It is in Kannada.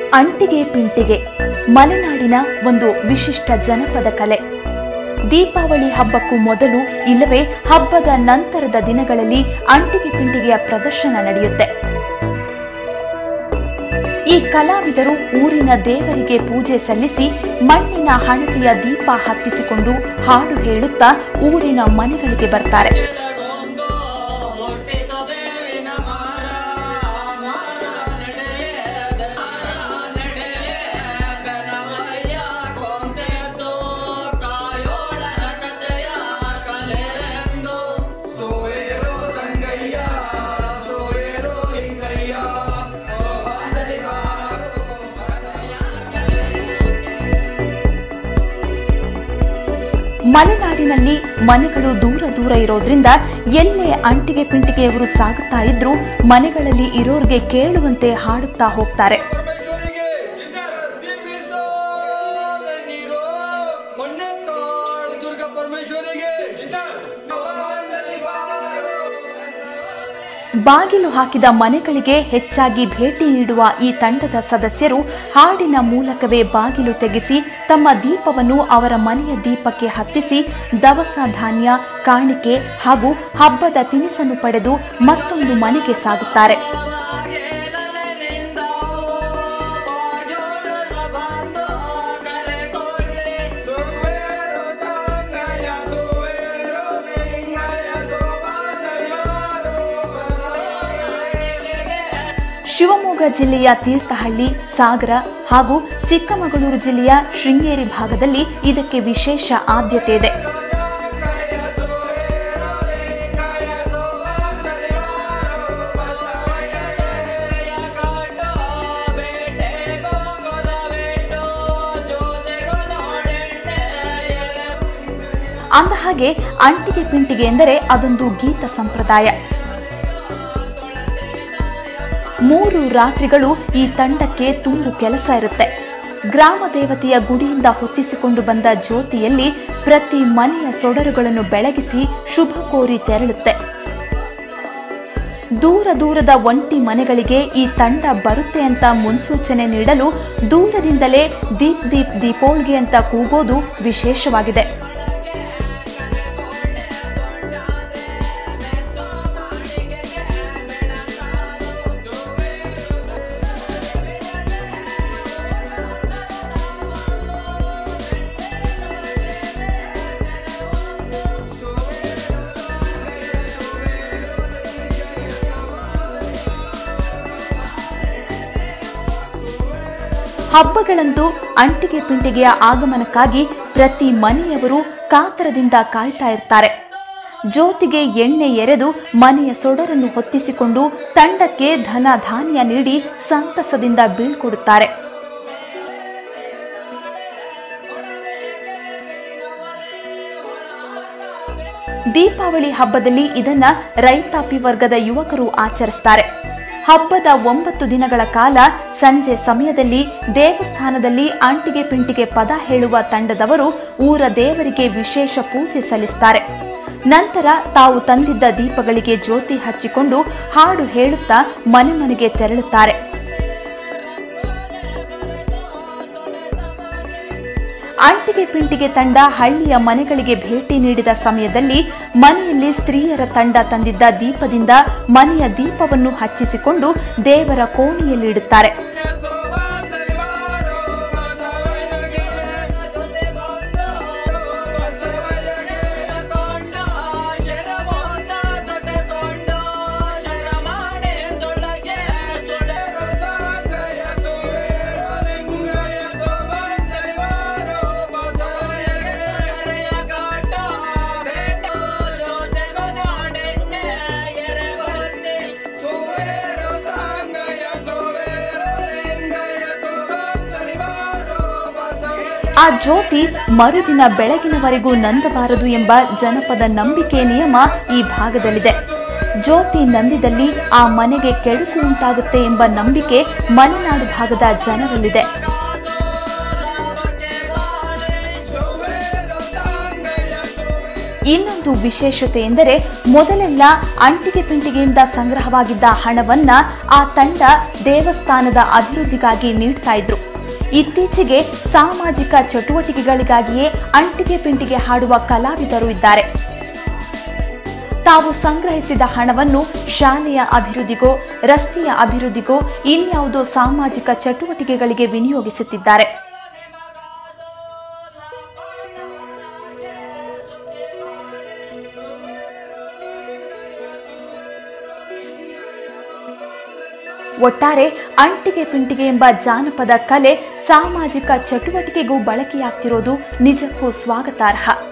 ಅಂಟಿಗೆ ಪಿಂಟಿಗೆ ಮಲೆನಾಡಿನ ಒಂದು ವಿಶಿಷ್ಟ ಜನಪದ ಕಲೆ ದೀಪಾವಳಿ ಹಬ್ಬಕ್ಕೂ ಮೊದಲು ಇಲ್ಲವೇ ಹಬ್ಬದ ನಂತರದ ದಿನಗಳಲ್ಲಿ ಅಂಟಿಗೆ ಪಿಂಟಿಗೆಯ ಪ್ರದರ್ಶನ ನಡೆಯುತ್ತೆ ಈ ಕಲಾವಿದರು ಊರಿನ ದೇವರಿಗೆ ಪೂಜೆ ಸಲ್ಲಿಸಿ ಮಣ್ಣಿನ ಹಣತೆಯ ದೀಪ ಹತ್ತಿಸಿಕೊಂಡು ಹಾಡು ಹೇಳುತ್ತಾ ಊರಿನ ಮನೆಗಳಿಗೆ ಬರ್ತಾರೆ ಎಳಗೊಂದು ಹುಟ್ಟಿದ ಬೇವಿನ ಮರ ಮರ ನಡೆಯೇ ಮರ ನಡೆಯೇ ಬೆನವಯ್ಯ ಕೊಂದೆದ್ದು ಕಾಯೋಳರ ಕಥೆಯ ಕಲೆರೆಂದು ಸೋಯರು ಸಂಗಯ್ಯ ಸೋಯರು ಲಿಂಗಯ್ಯ ಸೋಹಂದರಿ ಬಾರು ಮಲೆನಾಡಿನಲ್ಲಿ ಮನೆಗಳು ದೂರ ದೂರ ಇರೋದ್ರಿಂದ ಎಲ್ಲೇ ಅಂಟಿಗೆ ಪಿಂಟಿಗೆಯವರು ಸಾಗುತ್ತಾ ಇದ್ರೂ ಮನೆಗಳಲ್ಲಿ ಇರೋರ್ಗೆ ಕೇಳುವಂತೆ ಹಾಡುತ್ತಾ ಹೋಗ್ತಾರೆ ಪರಮೇಶ್ವರಿಗೆ ದೀಪಿಸೋ ನೀರು ಮೊನ್ನೆ ಕಾಳು ದುರ್ಗಾ ಪರಮೇಶ್ವರಿಗೆ ಭಗವಂತನಿ ಬಾರು. ಬಾಗಿಲು ಹಾಕಿದ ಮನೆಗಳಿಗೆ ಹೆಚ್ಚಾಗಿ ಭೇಟಿ ನೀಡುವ ಈ ತಂಡದ ಸದಸ್ಯರು ಹಾಡಿನ ಮೂಲಕವೇ ಬಾಗಿಲು ತೆಗೆಸಿ ತಮ್ಮ ದೀಪವನ್ನು ಅವರ ಮನೆಯ ದೀಪಕ್ಕೆ ಹತ್ತಿಸಿ ದವಸ ಧಾನ್ಯ ಕಾಣಿಕೆ ಹಾಗೂ ಹಬ್ಬದ ತಿನಿಸನ್ನು ಪಡೆದು ಮತ್ತೊಂದು ಮನೆಗೆ ಸಾಗುತ್ತಾರೆ ಬಾಗಿಲಲ್ಲಿಂದ ಬಾಜೋಳರ ಬಂದು ಕರೆಕೊಳ್ಳಿ. ಸುವೇರು ಸಂಗಯ ಸುವೇರು ಲಿಂಗಯ ಸೋಮನಯ ಶಿವಮೊಗ್ಗ ಜಿಲ್ಲೆಯ ತೀರ್ಥಹಳ್ಳಿ ಸಾಗರ ಹಾಗೂ ಚಿಕ್ಕಮಗಳೂರು ಜಿಲ್ಲೆಯ ಶೃಂಗೇರಿ ಭಾಗದಲ್ಲಿ ಇದಕ್ಕೆ ವಿಶೇಷ ಆದ್ಯತೆ ಇದೆ ಅಂದ ಹಾಗೆ ಅಂಟಿಗೆ ಪಿಂಟಿಗೆ ಎಂದರೆ ಅದೊಂದು ಗೀತ ಸಂಪ್ರದಾಯ ಮೂರು ರಾತ್ರಿಗಳು ಈ ತಂಡಕ್ಕೆ ತುಂಬು ಕೆಲಸ ಇರುತ್ತೆ ಗ್ರಾಮ ದೇವತೆಯ ಗುಡಿಯಿಂದ ಹೊತ್ತಿಸಿಕೊಂಡು ಬಂದ ಜ್ಯೋತಿಯಲ್ಲಿ ಪ್ರತಿ ಮನೆಯ ಸೊಡರುಗಳನ್ನು ಬೆಳಗಿಸಿ ಶುಭ ಕೋರಿ ತೆರಳುತ್ತೆ ದೂರ ದೂರದ ಒಂಟಿ ಮನೆಗಳಿಗೆ ಈ ತಂಡ ಬರುತ್ತೆ ಅಂತ ಮುನ್ಸೂಚನೆ ನೀಡಲು ದೂರದಿಂದಲೇ ದೀಪ್ ದೀಪ್ ದೀಪೋಳ್ಗೆ ಅಂತ ಕೂಗೋದು ವಿಶೇಷವಾಗಿದೆ ಹಬ್ಬಗಳಂದು ಅಂಟಿಗೆ ಪಿಂಟಿಗೆಯ ಆಗಮನಕ್ಕಾಗಿ ಪ್ರತಿ ಮನೆಯವರು ಕಾತರದಿಂದ ಕಾಯ್ತಾ ಇರ್ತಾರೆ ಜ್ಯೋತಿಗೆ ಎಣ್ಣೆ ಎರೆದು ಮನೆಯ ಸೊಡರನ್ನು ಹೊತ್ತಿಸಿಕೊಂಡು ತಂಡಕ್ಕೆ ಧನ ಧಾನ್ಯ ನೀಡಿ ಸಂತಸದಿಂದ ಬೀಳ್ಕೊಡುತ್ತಾರೆ ದೀಪಾವಳಿ ಹಬ್ಬದಲ್ಲಿ ಇದನ್ನ ರೈತಾಪಿ ವರ್ಗದ ಯುವಕರು ಆಚರಿಸ್ತಾರೆ ಹಬ್ಬದ ಒಂಬತ್ತು ದಿನಗಳ ಕಾಲ ಸಂಜೆ ಸಮಯದಲ್ಲಿ ದೇವಸ್ಥಾನದಲ್ಲಿ ಅಂಟಿಗೆ ಪಿಂಟಿಗೆ ಪದ ಹೇಳುವ ತಂಡದವರು ಊರ ದೇವರಿಗೆ ವಿಶೇಷ ಪೂಜೆ ಸಲ್ಲಿಸ್ತಾರೆ ನಂತರ ತಾವು ತಂದಿದ್ದ ದೀಪಗಳಿಗೆ ಜ್ಯೋತಿ ಹಚ್ಚಿಕೊಂಡು ಹಾಡು ಹೇಳುತ್ತಾ ಮನೆ ಮನೆಗೆ ತೆರಳುತ್ತಾರೆ ಅಂಟಿಗೆ ಪಿಂಟಿಗೆ ತಂಡ ಹಳ್ಳಿಯ ಮನೆಗಳಿಗೆ ಭೇಟಿ ನೀಡಿದ ಸಮಯದಲ್ಲಿ ಮನೆಯಲ್ಲಿ ಸ್ತ್ರೀಯರ ತಂಡ ತಂದಿದ್ದ ದೀಪದಿಂದ ಮನೆಯ ದೀಪವನ್ನು ಹಚ್ಚಿಸಿಕೊಂಡು ದೇವರ ಕೋಣೆಯಲ್ಲಿಡುತ್ತಾರೆ ಆ ಜ್ಯೋತಿ ಮರುದಿನ ಬೆಳಗಿನವರೆಗೂ ನಂದಬಾರದು ಎಂಬ ಜನಪದ ನಂಬಿಕೆ ನಿಯಮ ಈ ಭಾಗದಲ್ಲಿದೆ ಜ್ಯೋತಿ ನಂದಿದಲ್ಲಿ ಆ ಮನೆಗೆ ಕೆಡುಕು ಉಂಟಾಗುತ್ತೆ ಎಂಬ ನಂಬಿಕೆ ಮಲೆನಾಡು ಭಾಗದ ಜನರಲ್ಲಿದೆ ಇನ್ನೊಂದು ವಿಶೇಷತೆ ಎಂದರೆ ಮೊದಲೆಲ್ಲ ಅಂಟಿಗೆ ಪಿಂಟಿಗೆಯಿಂದ ಸಂಗ್ರಹವಾಗಿದ್ದ ಹಣವನ್ನ ಆ ತಂಡ ದೇವಸ್ಥಾನದ ಅಭಿವೃದ್ಧಿಗಾಗಿ ನೀಡ್ತಾ ಇದ್ರು ಇತ್ತೀಚೆಗೆ ಸಾಮಾಜಿಕ ಚಟುವಟಿಕೆಗಳಿಗಾಗಿಯೇ ಅಂಟಿಗೆ ಪಿಂಟಿಗೆ ಹಾಡುವ ಕಲಾವಿದರು ಇದ್ದಾರೆ ತಾವು ಸಂಗ್ರಹಿಸಿದ ಹಣವನ್ನು ಶಾಲೆಯ ಅಭಿವೃದ್ಧಿಗೋ ರಸ್ತೆಯ ಅಭಿವೃದ್ಧಿಗೋ ಇನ್ಯಾವುದೋ ಸಾಮಾಜಿಕ ಚಟುವಟಿಕೆಗಳಿಗೆ ವಿನಿಯೋಗಿಸುತ್ತಿದ್ದಾರೆ ಒಟ್ಟಾರೆ ಅಂಟಿಗೆ ಪಿಂಟಿಗೆ ಎಂಬ ಜಾನಪದ ಕಲೆ ಸಾಮಾಜಿಕ ಚಟುವಟಿಕೆಗೂ ಬಳಕೆಯಾಗ್ತಿರೋದು ನಿಜಕ್ಕೂ ಸ್ವಾಗತಾರ್ಹ